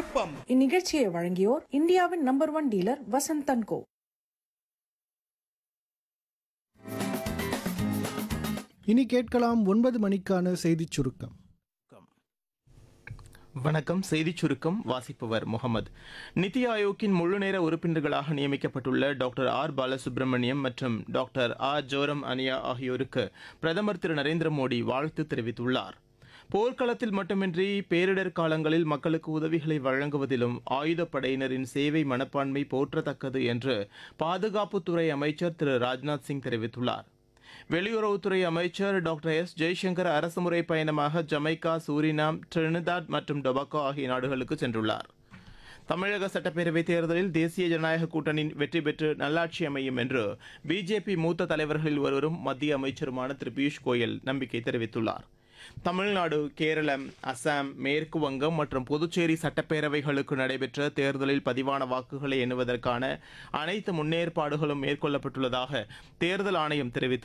விருப்பம் இந்நிகழ்ச்சியை வழங்கியோர் இந்தியாவின் number one dealer Vasanthan Co இனி கேட்கலாம் ஒன்பது மணிக்கான செய்திச் சுருக்கம் வணக்கம் செய்திச் சுருக்கம் வாசிப்பவர் முகமது நித்தி ஆயோக்கின் முழுநேர உறுப்பினர்களாக நியமிக்கப்பட்டுள்ள டாக்டர் ஆர் பாலசுப்ரமணியம் மற்றும் டாக்டர் ஆர் ஜோரம் அனியா ஆகியோருக்கு பிரதமர் திரு நரேந்திர மோடி வாழ்த்து தெரிவித்துள்ளார் போர்க்களத்தில் மட்டுமின்றி பேரிடர் காலங்களில் மக்களுக்கு உதவிகளை வழங்குவதிலும் ஆயுதப்படையினரின் சேவை மனப்பான்மை போற்றத்தக்கது என்று பாதுகாப்புத்துறை அமைச்சர் திரு ராஜ்நாத் சிங் தெரிவித்துள்ளார் வெளியுறவுத்துறை அமைச்சர் டாக்டர் எஸ் ஜெய்சங்கர் அரசுமுறை பயணமாக ஜமைக்கா சூரினாம் ட்ரினிதாட் மற்றும் டொபாக்கோ ஆகிய நாடுகளுக்கு சென்றுள்ளார் தமிழக சட்டப்பேரவைத் தேர்தலில் தேசிய ஜனநாயக கூட்டணி வெற்றி பெற்று நல்லாட்சி அமையும் என்று பிஜேபி மூத்த தலைவர்களில் ஒருவரும் மத்திய அமைச்சருமான திரு பியூஷ் கோயல் நம்பிக்கை தெரிவித்துள்ளார் தமிழ்நாடு கேரளம் அசாம் மேற்கு வங்கம் மற்றும் புதுச்சேரி சட்டப்பேரவைகளுக்கு நடைபெற்ற தேர்தலில் பதிவான வாக்குகளை எண்ணுவதற்கான அனைத்து முன்னேற்பாடுகளும் மேற்கொள்ளப்பட்டுள்ளதாக தேர்தல் ஆணையம் தெரிவித்துள்ளது